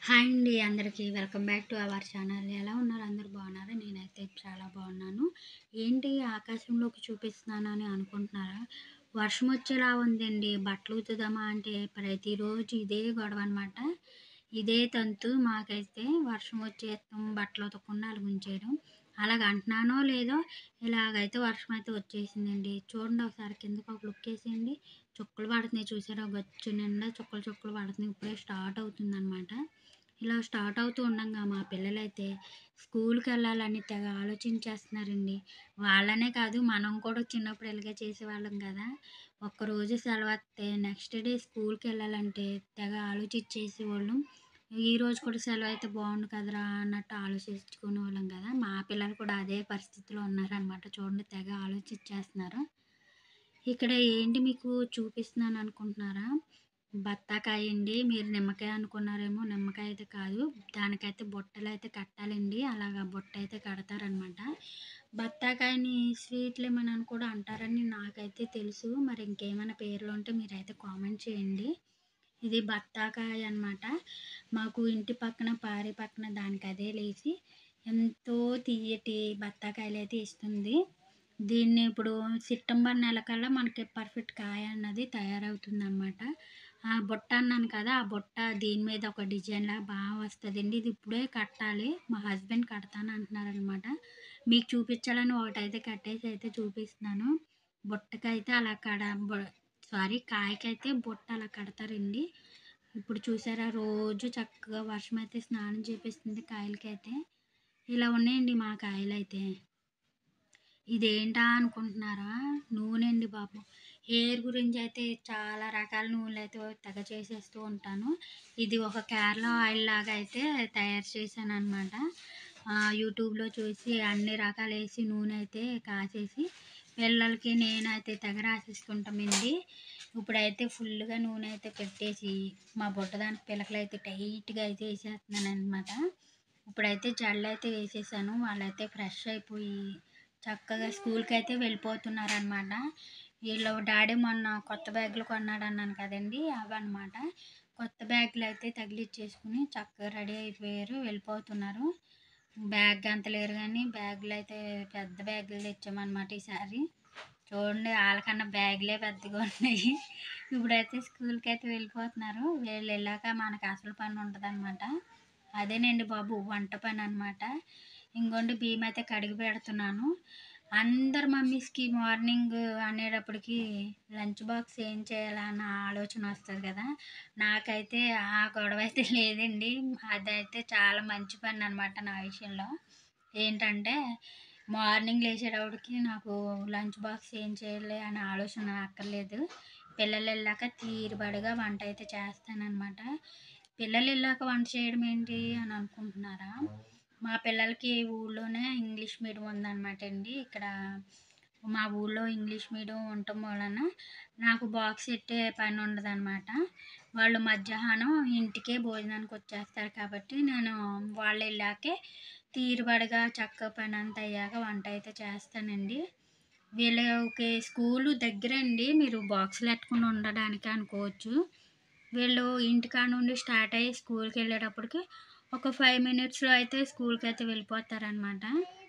hi అండి అందరికీ welcome back to our channel ఎలా ఉన్నారు అందరు బాగున్నారా నేనైతే చాలా బాగున్నాను ఏంటి ఆకాశంలోకి చూపిస్తున్నాను అని అనుకుంటున్నారా వర్షం వచ్చేలా ఉందండి బట్టలు ఉతుకుదామా అంటే ప్రతిరోజు ఇదే గొడవ అనమాట ఇదే తంతు మాకైతే వర్షం వచ్చేస్తాం బట్టలు ఉతకకుండా అలా ఉంచేయడం అలాగ అంటున్నానో లేదో ఇలాగైతే వర్షం అయితే వచ్చేసిందండి చూడండి ఒకసారి కిందకి ఒక లుక్ వేసేయండి చుక్కలు పడుతున్నాయి చూసారా గచ్చు నిండా చుక్కలు చుక్కలు పడుతున్నాయి ఇప్పుడే స్టార్ట్ అవుతుంది అనమాట ఇలా స్టార్ట్ అవుతూ ఉండగా మా పిల్లలైతే స్కూల్కి వెళ్ళాలని తెగ ఆలోచించేస్తున్నారండి వాళ్ళనే కాదు మనం కూడా చిన్నప్పుడు ఇలాగే చేసేవాళ్ళం కదా ఒక్కరోజు సెలవు వస్తే నెక్స్ట్ డే స్కూల్కి వెళ్ళాలంటే తెగ ఆలోచించేసేవాళ్ళం ఈ రోజు కూడా సెలవు అయితే బాగుండు కదరా అన్నట్టు ఆలోచించుకునే వాళ్ళం కదా మా పిల్లలు కూడా అదే పరిస్థితిలో ఉన్నారనమాట చూడండి తెగ ఆలోచించేస్తున్నారు ఇక్కడ ఏంటి మీకు చూపిస్తున్నాను అనుకుంటున్నారా బత్తాకాయ అండి మీరు నిమ్మకాయ అనుకున్నారేమో నిమ్మకాయ అయితే కాదు దానికైతే బుట్టలు అయితే కట్టాలండి అలాగా బుట్ట అయితే కడతారనమాట బత్తాకాయని స్వీట్ లెమన్ అని కూడా అంటారని నాకైతే తెలుసు మరి ఇంకేమైనా పేర్లు ఉంటే మీరైతే కామెంట్ చేయండి ఇది బత్తాకాయ అన్నమాట మాకు ఇంటి పక్కన పారి పక్కన దానికి అదే లేచి ఎంతో తీయటి బత్తాకాయలు అయితే ఇస్తుంది దీన్ని ఇప్పుడు సెప్టెంబర్ నెల కల్లా మనకి పర్ఫెక్ట్ కాయ అన్నది తయారవుతుంది అనమాట ఆ బుట్ట అన్నాను కదా ఆ బుట్ట దీని మీద ఒక డిజైన్ లాగా బాగా వస్తుందండి ఇది ఇప్పుడే కట్టాలి మా హస్బెండ్ కడతాను అంటున్నారనమాట మీకు చూపించాలని ఒకటైతే కట్టేసి అయితే చూపిస్తున్నాను బుట్టకైతే అలా కడ సారీ కాయకైతే బుట్ట అలా కడతారండి ఇప్పుడు చూసారా రోజు చక్కగా వర్షం అయితే స్నానం చేపిస్తుంది కాయలకైతే ఇలా ఉన్నాయండి మా కాయలు అయితే ఇదేంటా అనుకుంటున్నారా నూనె అండి బాబు హెయిర్ గురించి అయితే చాలా రకాల నూనెలు అయితే తెగ చేసేస్తూ ఉంటాను ఇది ఒక కేరళ ఆయిల్ లాగా అయితే తయారు చేశాను అనమాట యూట్యూబ్లో చూసి అన్ని రకాలు వేసి నూనె అయితే కాసేసి పిల్లలకి నేనైతే తెగ రాసేసుకుంటామండి ఇప్పుడైతే ఫుల్గా నూనె అయితే పెట్టేసి మా బుట్టదానికి పిల్లకలు అయితే టైట్గా అయితే వేసేస్తున్నాను అనమాట ఇప్పుడైతే జల్లు అయితే వేసేసాను వాళ్ళైతే ఫ్రెష్ అయిపోయి చక్కగా స్కూల్కి అయితే వెళ్ళిపోతున్నారు అనమాట వీళ్ళు డాడీ మొన్న కొత్త బ్యాగులు కొన్నాడు అన్నాను కదండి అవి అనమాట కొత్త బ్యాగులు అయితే తగిలిచ్చేసుకుని చక్కగా రెడీ అయిపోయారు వెళ్ళిపోతున్నారు బ్యాగ్ అంత లేరు కానీ బ్యాగులు అయితే పెద్ద బ్యాగులు తెచ్చామన్నమాట ఈసారి చూడండి వాళ్ళకన్నా బ్యాగులే పెద్దగా ఉన్నాయి ఇప్పుడైతే స్కూల్కి అయితే వెళ్ళిపోతున్నారు వీళ్ళు వెళ్ళాక మనకు అసలు పని ఉంటుంది అనమాట అదేనండి బాబు వంట పని అనమాట ఇంకోండి బియ్యం అయితే కడిగి పెడుతున్నాను అందరు మమ్మీస్కి మార్నింగ్ అనేటప్పటికి లంచ్ బాక్స్ ఏం చేయాలా అన్న ఆలోచన వస్తుంది కదా నాకైతే ఆ గొడవ అయితే లేదండి అదైతే చాలా మంచి పని అనమాట నా విషయంలో ఏంటంటే మార్నింగ్ లేచేటప్పటికి నాకు లంచ్ బాక్స్ ఏం చేయాలి అనే ఆలోచన అక్కర్లేదు పిల్లలు వెళ్ళాక తీరుబడిగా వంట అయితే చేస్తానన్నమాట పిల్లలు వెళ్ళాక వంట చేయడం ఏంటి అని అనుకుంటున్నారా మా పిల్లలకి ఊళ్ళోనే ఇంగ్లీష్ మీడియం ఉందన్నమాట అండి ఇక్కడ మా ఊళ్ళో ఇంగ్లీష్ మీడియం ఉండటం వలన నాకు బాక్స్ పెట్టే పని ఉండదన్నమాట వాళ్ళు మధ్యాహ్నం ఇంటికే భోజనానికి వచ్చేస్తారు కాబట్టి నేను వాళ్ళు వెళ్ళాకే తీరుబడిగా చక్క పని అంతా అయ్యాక వంట అయితే చేస్తానండి వీళ్ళకి స్కూలు దగ్గర అండి మీరు బాక్సులు పెట్టుకుని ఉండడానికి అనుకోవచ్చు వీళ్ళు ఇంటికాడ నుండి స్టార్ట్ అయ్యి స్కూల్కి వెళ్ళేటప్పటికి ఒక ఫైవ్ మినిట్స్లో అయితే స్కూల్కి అయితే వెళ్ళిపోతారనమాట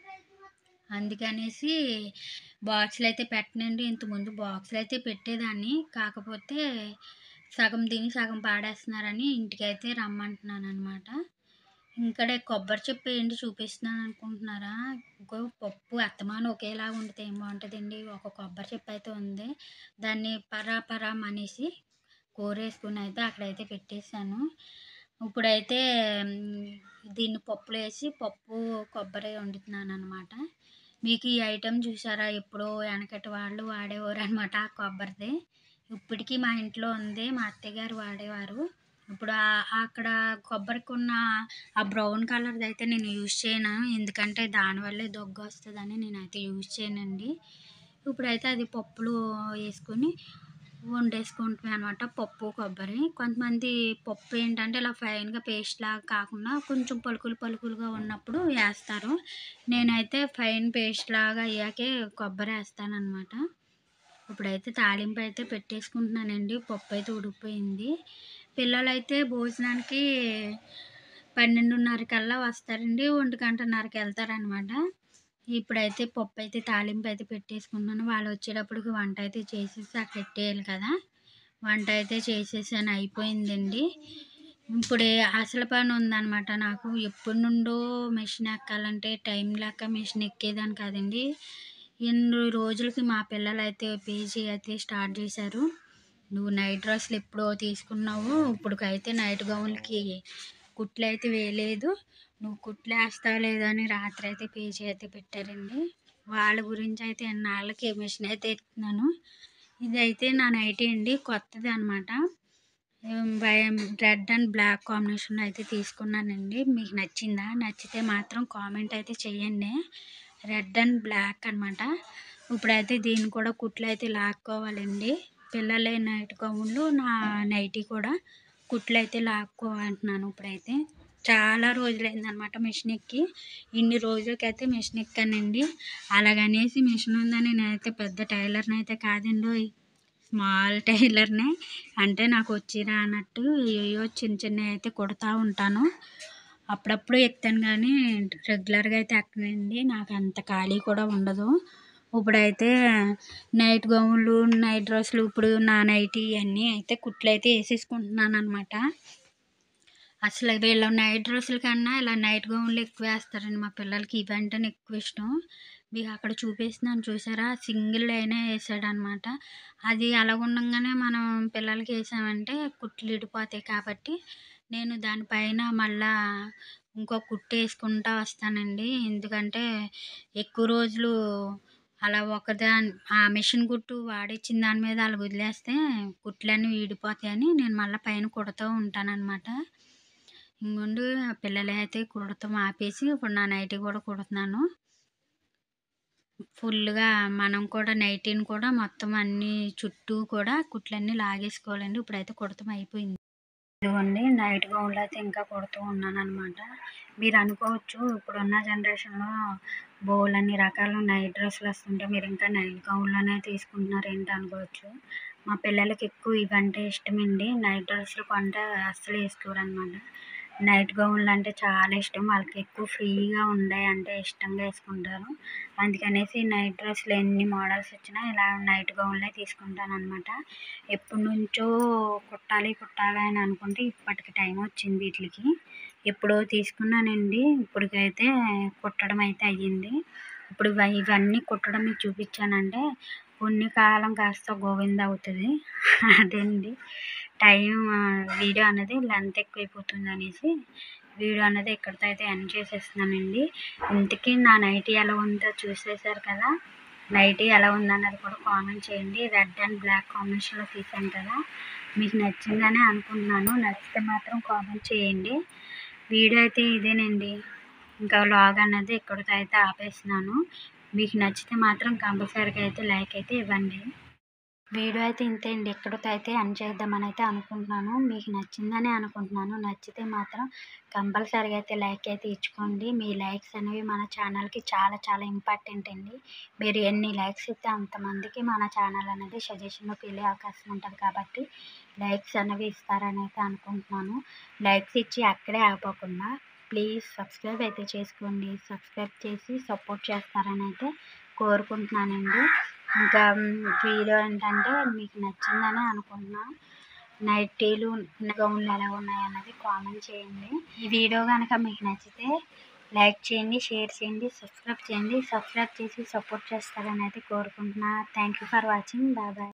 అందుకనేసి బాక్సులు అయితే పెట్టనండి ఇంతకుముందు బాక్సులు అయితే పెట్టేదాన్ని కాకపోతే సగం తిని సగం పాడేస్తున్నారని ఇంటికైతే రమ్మంటున్నాను అనమాట ఇక్కడే కొబ్బరి చెప్పు ఏంటి చూపిస్తున్నాను అనుకుంటున్నారా ఇంకో పప్పు అత్తమాను ఒకేలా ఉండితే ఏం బాగుంటుందండి ఒక కొబ్బరి చెప్పు అయితే ఉంది దాన్ని పరా పరా అనేసి కూరేసుకుని అయితే అక్కడైతే పెట్టేశాను ఇప్పుడైతే దీన్ని పప్పులో వేసి పప్పు కొబ్బరి వండుతున్నాను అనమాట మీకు ఈ ఐటెం చూసారా ఎప్పుడో వెనకటి వాళ్ళు వాడేవారు అనమాట ఆ కొబ్బరిది ఇప్పటికీ మా ఇంట్లో ఉంది మా అత్తయ్య గారు వాడేవారు ఇప్పుడు అక్కడ కొబ్బరికి ఉన్న ఆ బ్రౌన్ కలర్ది అయితే నేను యూజ్ చేయను ఎందుకంటే దానివల్లే దొగ్గ వస్తుందని నేనైతే యూజ్ చేయనండి ఇప్పుడైతే అది పప్పులో వేసుకొని వండేసుకుంటాం అనమాట పప్పు కొబ్బరి కొంతమంది పప్పు ఏంటంటే ఇలా ఫైన్గా పేస్ట్ లాగా కాకుండా కొంచెం పలుకులు పలుకులుగా ఉన్నప్పుడు వేస్తారు నేనైతే ఫైన్ పేస్ట్ లాగా అయ్యాకే కొబ్బరి వేస్తాను అనమాట ఇప్పుడైతే తాలింపు అయితే పెట్టేసుకుంటున్నానండి పప్పు అయితే ఉడికిపోయింది పిల్లలైతే భోజనానికి పన్నెండున్నర కల్లా వస్తారండి ఒంటి గంటన్నరకి వెళ్తారనమాట ఇప్పుడైతే పప్పు అయితే తాలింపు అయితే పెట్టేసుకున్నాను వాళ్ళు వచ్చేటప్పటికి వంట అయితే చేసేసి అక్కడ పెట్టేయాలి కదా వంట అయితే చేసేసాను అయిపోయిందండి ఇప్పుడు అసలు పని ఉందన్నమాట నాకు ఎప్పటి నుండో మిషన్ ఎక్కాలంటే టైం లేక మిషన్ ఎక్కేదాన్ని కాదండి ఎన్ని రోజులకి మా పిల్లలు అయితే పీజీ అయితే స్టార్ట్ చేశారు నువ్వు నైట్ డ్రెస్సులు ఎప్పుడో తీసుకున్నావు ఇప్పటికైతే నైట్ గౌన్లకి కుట్లు అయితే వేయలేదు నువ్వు కుట్లు వేస్తావు లేదని రాత్రి అయితే పేజీ అయితే పెట్టారండి వాళ్ళ గురించి అయితే ఎన్నాళ్ళకి మిషన్ అయితే ఎత్తున్నాను ఇదైతే నా నైటీ అండి కొత్తది అనమాట రెడ్ అండ్ బ్లాక్ కాంబినేషన్లో అయితే తీసుకున్నానండి మీకు నచ్చిందా నచ్చితే మాత్రం కామెంట్ అయితే చేయండి రెడ్ అండ్ బ్లాక్ అనమాట ఇప్పుడైతే దీన్ని కూడా కుట్లు అయితే లాక్కోవాలండి పిల్లల నైట్ గౌన్లు నా నైటీ కూడా కుట్లు అయితే లాక్కోవాలంటున్నాను ఇప్పుడైతే చాలా రోజులైందనమాట మిషన్ ఎక్కి ఇన్ని రోజులకైతే మిషన్ ఎక్కానండి అలాగనేసి మిషన్ ఉందని నేనైతే పెద్ద టైలర్ని అయితే కాదండి స్మాల్ టైలర్నే అంటే నాకు వచ్చిరా అన్నట్టు ఏయో చిన్న చిన్నవి అయితే కుడతా ఉంటాను అప్పుడప్పుడు ఎక్కుతాను కానీ రెగ్యులర్గా అయితే ఎక్కనండి నాకు అంత ఖాళీ కూడా ఉండదు ఇప్పుడైతే నైట్ గౌన్లు నైట్ డ్రెస్సులు ఇప్పుడు నా నైటీ ఇవన్నీ అయితే కుట్లు అయితే వేసేసుకుంటున్నాను అనమాట అసలు వీళ్ళు నైట్ డ్రెస్సుల కన్నా ఇలా నైట్ గౌన్లు ఎక్కువ వేస్తారండి మా పిల్లలకి ఇవంటనే ఎక్కువ ఇష్టం మీకు అక్కడ చూపిస్తున్నాను చూసారా సింగిల్ అయినా వేసాడు అనమాట అది అలాగుండగానే మనం పిల్లలకి వేసామంటే కుట్లు ఇడిపోతాయి కాబట్టి నేను దానిపైన మళ్ళా ఇంకో కుట్టు వేసుకుంటా వస్తానండి ఎందుకంటే ఎక్కువ రోజులు అలా ఒకదాని ఆ మిషన్ కుట్టు వాడిచ్చిన దాని మీద అలా వదిలేస్తే కుట్లన్నీ విడిపోతాయని నేను మళ్ళీ పైన కుడుతూ ఉంటానన్నమాట ఇంకొండు పిల్లలు అయితే కుడతాం ఆపేసి ఇప్పుడు నా నైటీ కూడా కుడుతున్నాను ఫుల్గా మనం కూడా నైటీని కూడా మొత్తం అన్ని చుట్టూ కూడా కుట్లన్నీ లాగేసుకోవాలండి ఇప్పుడైతే కుడతాం అయిపోయింది ఇదిగోండి నైట్ గౌన్లు అయితే ఇంకా కుడుతూ ఉన్నాను అనమాట మీరు అనుకోవచ్చు ఇప్పుడున్న జనరేషన్లో బోల్ అన్ని రకాల నైట్ డ్రెస్సులు వస్తుంటే మీరు ఇంకా నైట్ గౌన్లోనే తీసుకుంటున్నారు ఏంటి అనుకోవచ్చు మా పిల్లలకి ఎక్కువ ఇవంటే ఇష్టమండి నైట్ డ్రెస్సులు కొంటే అస్సలు వేసుకోరు అనమాట నైట్ గౌన్లు అంటే చాలా ఇష్టం వాళ్ళకి ఎక్కువ ఫ్రీగా ఉండే అంటే ఇష్టంగా వేసుకుంటారు అందుకనేసి నైట్ డ్రెస్సులు ఎన్ని మోడల్స్ వచ్చినా ఇలా నైట్ గౌన్లే తీసుకుంటాను అనమాట ఎప్పటి నుంచో కుట్టాలి కుట్టాలి అని అనుకుంటే ఇప్పటికి టైం వచ్చింది వీటికి ఎప్పుడో తీసుకున్నానండి ఇప్పటికైతే కుట్టడం అయితే అయ్యింది ఇప్పుడు ఇవ- ఇవన్నీ కుట్టడం మీకు చూపించానంటే కొన్ని కాలం కాస్త గోవింద అవుతుంది అదండి టైం వీడియో అనేది లెంత్ ఎక్కువైపోతుంది అనేసి వీడియో అనేది ఇక్కడితో అయితే ఎండ్ చేసేస్తున్నానండి ఇంతకీ నా నైటీ ఎలా ఉందో చూసేసారు కదా నైటీ ఎలా ఉందన్నది కూడా కామెంట్ చేయండి రెడ్ అండ్ బ్లాక్ కాంబినేషన్లో తీసాను కదా మీకు నచ్చిందని అనుకుంటున్నాను నచ్చితే మాత్రం కామెంట్ చేయండి వీడియో అయితే ఇదేనండి ఇంకా లాగ్ అన్నది ఇక్కడితో అయితే ఆపేస్తున్నాను మీకు నచ్చితే మాత్రం కంపల్సరీగా అయితే లైక్ అయితే ఇవ్వండి వీడియో అయితే ఇంతే అండి ఎక్కడితో అయితే ఎండ్ చేద్దామని అయితే అనుకుంటున్నాను మీకు నచ్చిందని అనుకుంటున్నాను నచ్చితే మాత్రం కంపల్సరీగా అయితే లైక్ అయితే ఇచ్చుకోండి మీ లైక్స్ అనేవి మన ఛానల్కి చాలా చాలా ఇంపార్టెంట్ అండి మీరు ఎన్ని లైక్స్ ఇస్తే అంతమందికి మన ఛానల్ అనేది సజెషన్లోకి వెళ్ళే అవకాశం ఉంటుంది కాబట్టి లైక్స్ అనేవి ఇస్తారని అయితే అనుకుంటున్నాను లైక్స్ ఇచ్చి అక్కడే ఆగిపోకుండా ప్లీజ్ సబ్స్క్రైబ్ అయితే చేసుకోండి సబ్స్క్రైబ్ చేసి సపోర్ట్ చేస్తారని అయితే కోరుకుంటున్నానండి ఇంకా వీడియో ఏంటంటే మీకు నచ్చిందని అనుకుంటున్నా నైటీలు గౌన్లు ఎలా ఉన్నాయి అన్నది కామెంట్ చేయండి ఈ వీడియో కనుక మీకు నచ్చితే లైక్ చేయండి షేర్ చేయండి సబ్స్క్రైబ్ చేయండి సబ్స్క్రైబ్ చేసి సపోర్ట్ చేస్తారని అయితే కోరుకుంటున్నా thank you for watching bye bye